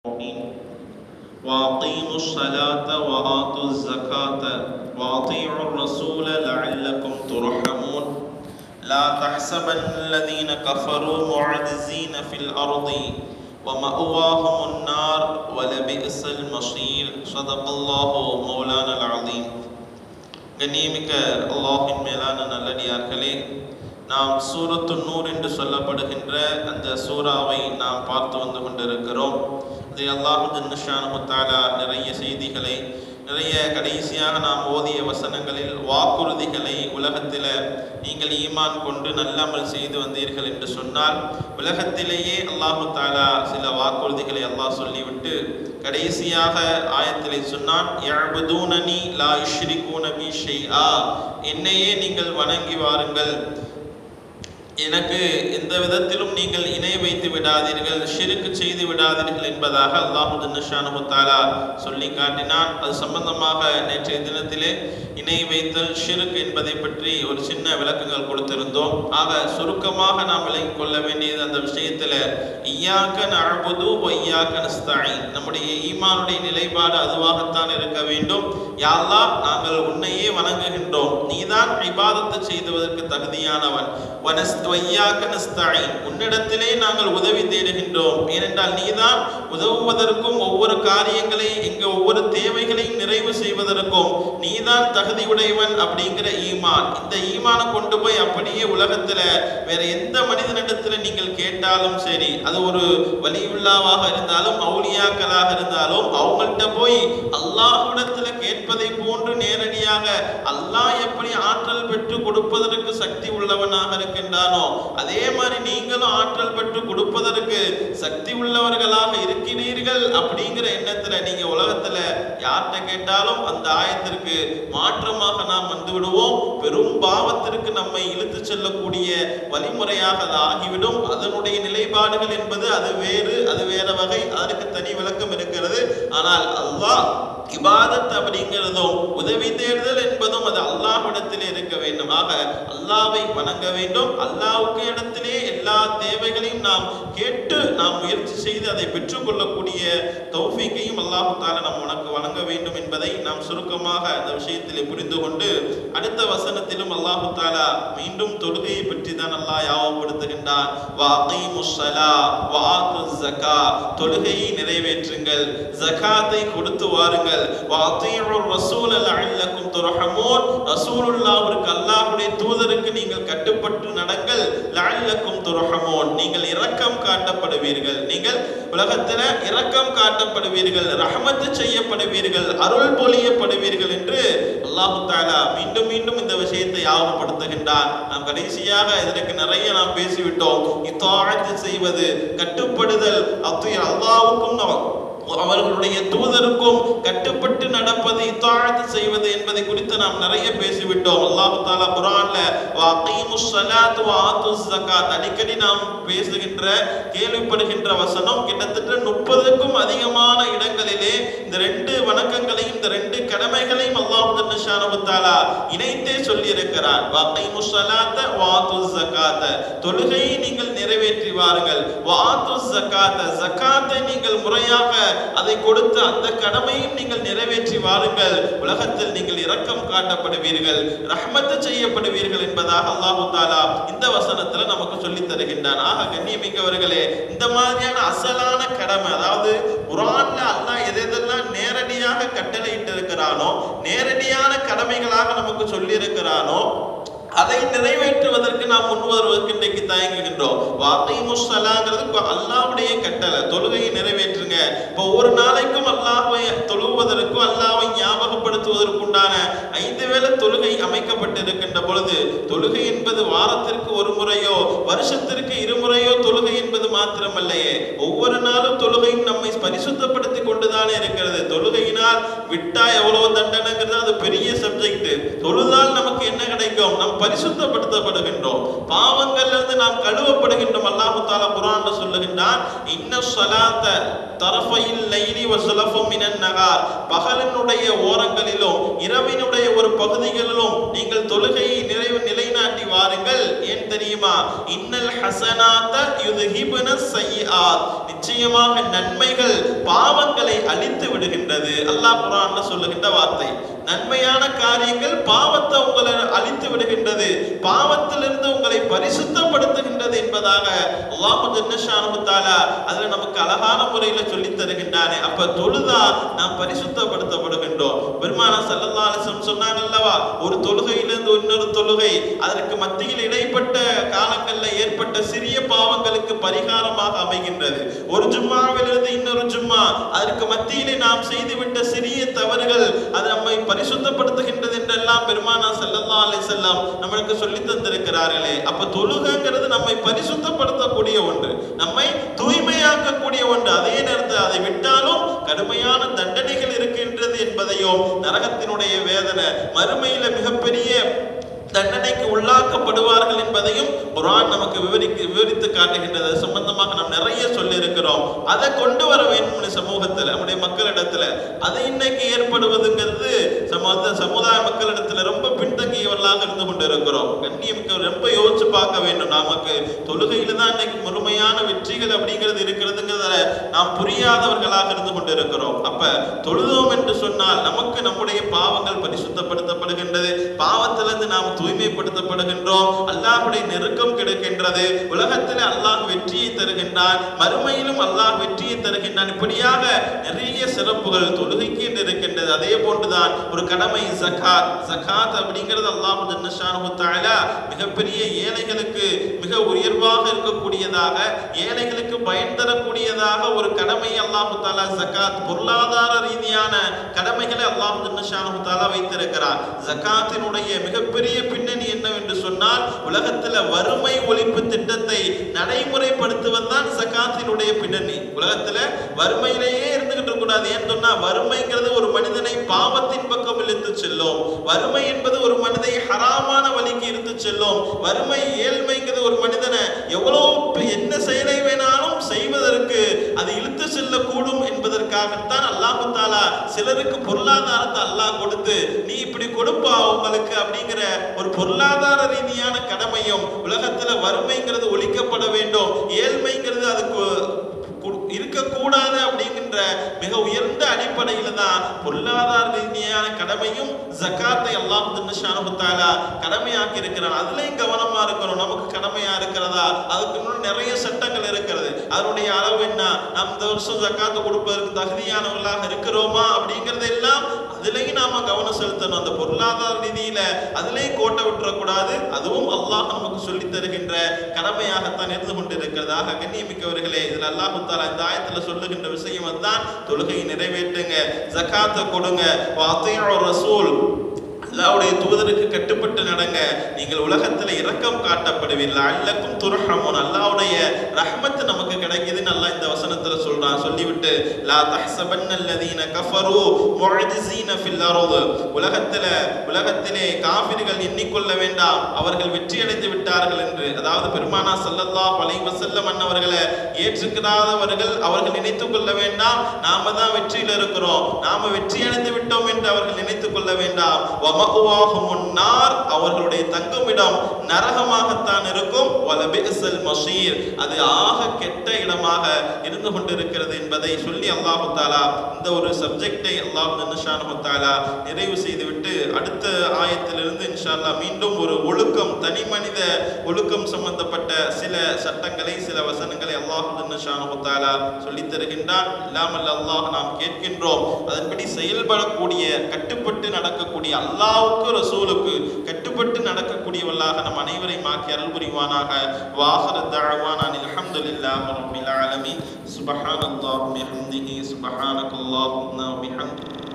المؤمنين وأقيموا الصلاة وآتوا الزكاة وأطيعوا الرسول لعلكم ترحمون لا تحسبن الذين كفروا معجزين في الأرض ومأواهم النار ولبئس المصير صدق الله مولانا العظيم கண்ணியமிக்க அல்லாஹின் மேலான நல்லடியார்களே நாம் சூரத்து நூர் என்று சொல்லப்படுகின்ற அந்த சூறாவை நாம் பார்த்து வந்து கொண்டிருக்கிறோம் இது அல்லாஹு ஜன்னஷானு தாலா நிறைய செய்திகளை நிறைய கடைசியாக நாம் ஓதிய வசனங்களில் வாக்குறுதிகளை உலகத்தில் நீங்கள் ஈமான் கொண்டு நல்லமல் செய்து வந்தீர்கள் என்று சொன்னால் உலகத்திலேயே அல்லாஹு தாலா சில வாக்குறுதிகளை அல்லாஹ் சொல்லிவிட்டு கடைசியாக ஆயத்திலே சொன்னான் யஅபுதூனனி லா யுஷ்ரிகூன பி ஷைஆ என்னையே நீங்கள் வணங்கி வாருங்கள் எனக்கு எந்த விதத்திலும் நீங்கள் இணை வைத்து விடாதீர்கள் ஷிருக்கு செய்து விடாதீர்கள் என்பதாக அல்லாஹு ஜன்னஷானு தாலா சொல்லி காட்டினான் அது சம்பந்தமாக நேற்றைய தினத்திலே இணை வைத்தல் ஷிருக்கு என்பதை பற்றி ஒரு சின்ன விளக்கங்கள் கொடுத்திருந்தோம் ஆக சுருக்கமாக நாம் விளங்கிக் கொள்ள வேண்டியது அந்த விஷயத்தில் ஐயாக்க நழுபுது ஐயாக்க நஸ்தாய் நம்முடைய ஈமானுடைய நிலைப்பாடு அதுவாகத்தான் இருக்க வேண்டும் யாழ்லா நாங்கள் உன்னையே வணங்குகின்றோம் நீதான் இபாதத்தை செய்துவதற்கு தகுதியானவன் வனஸ் வையாக்க நஸ்தாயின் உன்னிடத்திலே நாங்கள் உதவி தேடுகின்றோம் ஏனென்றால் நீதான் உதவுவதற்கும் ஒவ்வொரு காரியங்களை எங்க ஒவ்வொரு தேவைகளையும் நிறைவு செய்வதற்கும் நீதான் தகுதியுடையவன் அப்படிங்கிற ஈமான் இந்த ஈமானை கொண்டு போய் அப்படியே உலகத்துல வேற எந்த மனிதனிடத்துல நீங்கள் கேட்டாலும் சரி அது ஒரு வலியுள்ளாவாக இருந்தாலும் அவுளியாக்களாக இருந்தாலும் அவங்கள்ட்ட போய் அல்லாஹ்விடத்துல கேட்பதை போன்று நேரடியாக அல்லாஹ் எப்படி ஆற்றல் பெற்று கொடுப்பதற்கு சக்தி உள்ளவனாக இருக்கின்றானோ அதே மாதிரி நீங்களும் ஆற்றல் பெற்று கொடுப்பதற்கு சக்தி உள்ளவர்களாக இருக்கிறீர்கள் அப்படிங்கிற எண்ணத்துல நீங்க உலகத்துல யார்கிட்ட கேட்டாலும் அந்த ஆயத்திற்கு மாற்றமாக நாம் வந்து விடுவோம் பெரும் பாவத்திற்கு நம்மை இழுத்து செல்லக்கூடிய வழிமுறையாக அது ஆகிவிடும் அதனுடைய நிலைப்பாடுகள் என்பது அது வேறு அது வேற வகை அதற்கு தனி விளக்கம் இருக்கிறது ஆனால் அல்லாஹ் இபாதத் அப்படிங்கிறதும் உதவி தேடுதல் என்பதும் அது அல்லாஹ்விடத்திலே இருக்க வேண்டும் ஆக அல்லாவை வணங்க வேண்டும் அல்லாவுக்கு இடத்திலே எல்லா தேவைகளையும் நாம் கேட்டு நாம் முயற்சி செய்து அதை பெற்றுக்கொள்ளக்கூடிய தௌஃபீக்கையும் அல்லாஹு தாலா நம் உனக்கு வணங்க வேண்டும் என்பதை நாம் சுருக்கமாக அந்த விஷயத்திலே புரிந்து கொண்டு அடுத்த வசனத்திலும் அல்லாஹு தாலா மீண்டும் தொழுகையை பற்றி தான் அல்லாஹ் யாவப்படுத்துகின்றான் வாqimusஸலா வஆத்துஸ் ஸகா தொழுகையை நிறைவேற்றுங்கள் ஜகாத்தை கொடுத்து வாருங்கள் வாத்தீஉர் ரசூல லஅல்லக்கும் துர்ஹமூன் ரசூலுல்லாஹ்விற்கு அல்லாஹ்வுடைய தூதருக்கு நீங்கள் கட்டுப்பட்டு நடங்கள் லஅல்லக்கும் துர்ஹமூன் நீங்கள் இரக்கம் காட்டப்படுவீர்கள் நீங்கள் உலகத்தில் இரக்கம் காட்டப்படுவீர்கள் ரஹமத்து செய்யப்படுவீர்கள் அருள் பொழியப்படுவீர்கள் என்று அல்லாஹு தாலா மீண்டும் மீண்டும் இந்த விஷயத்தை யாவப்படுத்துகின்றார் நாம் கடைசியாக இதற்கு நிறைய நாம் பேசிவிட்டோம் இத்தாழ்த்து செய்வது கட்டுப்படுதல் அத்துய அல்லாவுக்கும் நாம் அவர்களுடைய தூதருக்கும் கட்டுப்பட்டு நடப்பது இத்தாழ்த்து செய்வது என்பதை குறித்து நாம் நிறைய பேசிவிட்டோம் அல்லாஹு தாலா குரான்ல வாகீமுஸ் ஸலாத் வ ஆத்துஸ் ஸகாத் அடிக்கடி நாம் பேசுகின்ற கேள்விப்படுகின்ற வசனம் கிட்டத்தட்ட முப்பதுக்கும் அதிகமான இடங்களிலே இந்த ரெண்டு வணக்கங்களையும் இந்த ரெண்டு கடமைகளையும் அல்லாஹ் ஜன்னஷானு தாலா இணைத்தே சொல்லி இருக்கிறார் வாகீமுஸ் ஸலாத்த வ ஆத்துஸ் ஸகாத் தொழுகையை நீங்கள் நிறைவேற்றி வாருங்கள் வ ஆத்துஸ் ஸகாத் ஸகாத்தை நீங்கள் முறையாக அதை கொடுத்து அந்த கடமையும் நீங்கள் நிறைவேற்றி வாருங்கள் உலகத்தில் நீங்கள் இரக்கம் காட்டப்படுவீர்கள் ரஹ்மத்து செய்யப்படுவீர்கள் என்பதாக அல்லாஹு தாலா இந்த வசனத்துல நமக்கு சொல்லி தருகின்றான் ஆக கண்ணியமிக்கவர்களே இந்த மாதிரியான அசலான கடமை அதாவது குரான்ல அல்லாஹ் எதெல்லாம் நேரடியாக கட்டளையிட்டு இருக்கிறானோ நேரடியான கடமைகளாக நமக்கு சொல்லி இருக்கிறானோ அதை நிறைவேற்றுவதற்கு நாம் முன் வருவதற்கு இன்றைக்கு தயங்குகின்றோம் வாக்கை முஸ்ஸலாங்கிறது அல்லாவுடைய கட்டளை தொழுகையை நிறைவேற்றுங்க இப்போ ஒரு நாளைக்கும் அல்லாஹை தொழுவதற்கும் அல்லாவை ஞாபகப்படுத்துவதற்குண்டான ஐந்து வேளை தொழுகை அமைக்கப்பட்டிருக்கின்ற பொழுது தொழுகை என்பது வாரத்திற்கு ஒரு முறையோ வருஷத்திற்கு இருமுறையோ தொழுகை என்பது மாத்திரமல்லையே ஒவ்வொரு நாளும் தொழுகையும் நம்மை பரிசுத்தப்படுத்தி கொண்டுதானே இருக்கிறது தொழுகையினால் விட்டா எவ்வளவு தண்டனைங்கிறது அது பெரிய சப்ஜெக்ட் தொழுதால் நமக்கு என்ன கிடைக்கும் நம் பரிசுத்தப்படுத்தப்படுகின்றோம் பாவங்கள்ல இருந்து நாம் கழுவப்படுகின்றோம் அல்லாஹு தாலா குரான்ல சொல்லுகின்றான் இன்ன ஸலாத்த தரஃபையில் லைலி வ ஸலஃபம் மினன் நகார் பகலினுடைய ஓரங்களில் காலங்களிலும் இரவினுடைய ஒரு பகுதிகளிலும் நீங்கள் தொழுகையை நிறைவு நிலைநாட்டி வாருங்கள் ஏன் தெரியுமா இன்னல் ஹசனாத்த யுதுஹிபுன சய்யிஆத் நிச்சயமாக நன்மைகள் பாவங்களை அழித்து விடுகின்றது அல்லாஹ் குர்ஆன்ல சொல்லுகின்ற வார்த்தை நன்மையான காரியங்கள் பாவத்தை உங்களை அழித்து விடுகின்றது பாவத்திலிருந்து உங்களை பரிசுத்தப்படுத்துகின்றது என்பதாக அல்லாஹு ஜன்னஷானு தஆலா அதுல நமக்கு அழகான முறையில சொல்லி தருகின்றானே அப்ப தொழுதா நாம் பரிசுத்தப்படுத்தப்படுகின்றோம் பெருமானா ஸல்லல்லாஹு அலைஹி வஸல்லம் சொன்னாங்க அல்லவா ஒரு தொழுகையிலிருந்து இன்னொரு தொழுகை அதற்கு மத்தியில் இடைப்பட்ட காலங்கள்ல ஏற்பட்ட சிறிய பாவங்களுக்கு பரிகாரமாக அமைகின்றது ஒரு ஜும்மாவிலிருந்து இன்னொரு ஜும்மா அதற்கு மத்தியிலே நாம் செய்துவிட்ட சிறிய தவறுகள் அது நம்மை பரிசுத்தப்படுத்துகின்றது என்றெல்லாம் பெருமானா ஸல்லல்லாஹு அலைஹி வஸல்லம் நம்மளுக்கு சொல்லி தந்திருக்கிறார்களே அப்ப தொழுகைங்கிறது நம்மை பரிசுத்தப்படுத்தக்கூடிய ஒன்று நம்மை தூய்மையாக்கக்கூடிய ஒன்று அதே நேரத்தில் அதை விட்டாலும் கடுமையான தண்டனைகள் இருக்கின்றது என்பதையும் நரகத்தினுடைய வேதனை மறுமையில மிகப்பெரிய தண்டனைக்கு உள்ளாக்கப்படுவார்கள் என்பதையும் குர்ஆன் நமக்கு விவரிக்க விவரித்து காட்டுகின்றது அது சம்பந்தமாக நாம் நிறைய சொல்லி இருக்கிறோம் அதை கொண்டு வர வேண்டும் இந்த சமூகத்துல நம்முடைய மக்களிடத்துல அது இன்னைக்கு ஏற்படுவதுங்கிறது சமூக சமுதாய மக்களிடத்துல ரொம்ப பின்தங்கியவர்களாக இருந்து கொண்டு இருக்கிறோம் கண்ணியமிக்க ரொம்ப யோசிச்சு பார்க்க வேண்டும் நமக்கு தொழுகையில தான் இன்னைக்கு முழுமையான வெற்றிகள் அப்படிங்கிறது இருக்கிறதுங்கிறத நாம் புரியாதவர்களாக இருந்து கொண்டு இருக்கிறோம் அப்ப தொழுதோம் என்று சொன்னால் நமக்கு நம்முடைய பாவங்கள் பரிசுத்தப்படுத்தப்படுகின்றது பாவத்திலிருந்து நாம் தூய்மைப்படுத்தப்படுகின்றோம் அல்லாஹ்வுடைய நெருக்கம் கிடைக்கின்றது உலகத்தில் அல்லாஹ் வெற்றியை தருகின்றான் மறுமையிலும் அல்லாஹ் வெற்றியை தருகின்றான் இப்படியாக நிறைய சிறப்புகள் தொழுகைக்கு என்று இருக்கின்றது அதே போன்றுதான் ஒரு கடமை ஜகாத் ஜகாத் அப்படிங்கிறது அல்லாஹ் ஜன்னஷானு தஆலா மிகப்பெரிய ஏழைகளுக்கு மிக உயர்வாக இருக்கக்கூடியதாக ஏழைகளுக்கு பயன் தரக்கூடியதாக ஒரு கடமை அல்லாஹு தாலா ஜகாத் பொருளாதார ரீதியான கடமைகளை அல்லாஹ் ஜன்னஷானு தஆலா வைத்திருக்கிறார் ஜகாத்தினுடைய மிகப்பெரிய பின்னணி என்னவென்று சொன்னால் உலகத்துல வறுமை ஒழிப்பு திட்டத்தை நடைமுறைப்படுத்துவதுதான் ஜகாத்தினுடைய பின்னணி உலகத்துல வறுமையிலேயே இருந்துகிட்டு கூடாது ஏன்னு சொன்னா வறுமைங்கிறது ஒரு மனிதனை பாவத்தின் பக்கம் இழுத்து செல்லும் வறுமை என்பது ஒரு மனிதை ஹராமான வழிக்கு இழுத்து செல்லும் வறுமை ஏழ்மைங்கிறது ஒரு மனிதனை எவ்வளவு பெ- என்ன செயலை வேணாலும் செய்வதற்கு அது இழுத்து செல்லக்கூடும் என்பதற்காகத்தான் அல்லாஹு தாலா சிலருக்கு பொருளாதாரத்தை அல்லாஹ் கொடுத்து நீ இப்படி கொடுப்பா உங்களுக்கு அப்படிங்கிற ஒரு பொருளாதார ரீதியான கடமையும் உலகத்துல வறுமைங்கிறது ஒழிக்கப்பட வேண்டும் ஏழ்மைங்கிறது அதுக்கு கு- இருக்கக்கூடாது அப்படிங்கின்ற மிக உயர்ந்த அடிப்படையில தான் பொருளாதார ரீதியான கடமையும் ஜக்காத்தை அல்லாஹ் ஷானுத்தாலா கடமையாக்கி இருக்கிறான் அதுலயும் கவனமா இருக்கணும் நமக்கு கடமையா இருக்கிறதா அதுக்கு இன்னும் நிறைய சட்டங்கள் இருக்கிறது அதனுடைய அளவு என்ன நாம் இந்த வருஷம் ஜக்காத்து கொடுப்பதற்கு தகுதியானவர்களாக இருக்கிறோமா அப்படிங்கறது எல்லாம் அதுலயும் நாம கவனம் செலுத்தணும் அந்த பொருளாதார ரீதியில அதுலயும் கோட்டை விட்டுறக்கூடாது அதுவும் அல்லாஹ் நமக்கு சொல்லி தருகின்ற கடமையாகத்தான் இருந்து கொண்டிருக்கிறதாக கண்ணியமிக்கவர்களே இதுல அல்லாஹு தாலா இந்த ஆயத்துல சொல்லுகின்ற விஷயம் தான் தொழுகையை நிறைவேற்றுங்க ஜக்காத்தை கொடுங்க வாத்தையோ ரசூல் அல்லாவுடைய தூதருக்கு கட்டுப்பட்டு நடங்க நீங்கள் உலகத்துல இரக்கம் காட்டப்படுவீர்கள் அல்லக்கும் துர்ஹமுன் அல்லாவுடைய ரஹ்மத் நமக்கு கிடைக்குதுன்னு அல்லாஹ் இந்த வசனத்துல சொல்றான் சொல்லிவிட்டு லா தஹ்சபன்னல்லதீன கஃபரு முஅஜிஸீன ஃபில் அர்து உலகத்துல உலகத்திலே காஃபிர்கள் எண்ணிக்கொள்ள வேண்டாம் அவர்கள் வெற்றி அடைந்து விட்டார்கள் என்று அதாவது பெருமானா ஸல்லல்லாஹு அலைஹி வஸல்லம் அன்னவர்களை ஏற்றுக்கிறாதவர்கள் அவர்கள் நினைத்துக் கொள்ள வேண்டாம் நாம தான் வெற்றியில் இருக்கிறோம் நாம வெற்றி அடைந்து விட்டோம் என்று அவர்கள் நினைத்துக் கொள்ள வேண்டாம் வமகுவாகும் நார் அவர்களுடைய தங்குமிடம் நரகமாகத்தான் இருக்கும் வலபிஸல் மஷீர் அது ஆக கெட்ட இடமாக இருந்து கொண்டிருக்கிறது என்பதை சொல்லி அல்லாஹு தாலா இந்த ஒரு சப்ஜெக்டை அல்லாஹ் நிஷானு தாலா நிறைவு செய்துவிட்டு அடுத்த ஆயத்திலிருந்து இன்ஷா அல்லாஹ் மீண்டும் ஒரு ஒழுக்கம் தனி மனித ஒழுக்கம் சம்பந்தப்பட்ட சில சட்டங்களை சில வசனங்களை அல்லாஹ் நிஷானு தாலா சொல்லித் தருகின்றான் இல்லாமல் அல்லாஹ் நாம் கேட்கின்றோம் அதன்படி செயல்படக்கூடிய கட்டுப்பட்டு நடக்கக்கூடிய அல்லாஹ்வுக்கு ரசூலுக்கு கட்டுப்பட்டு நடக்கக்கூடியவர்களாக நம் அனைவரையும் ஆக்கி அருள் புரிவானாக வாஹர தஅவானா அல்ஹம்துலில்லாஹி ரப்பில் ஆலமீன் சுப்ஹானல்லாஹி வபிஹம்திஹி சுப்ஹானக்கல்லாஹும்ம வபிஹம்திஹி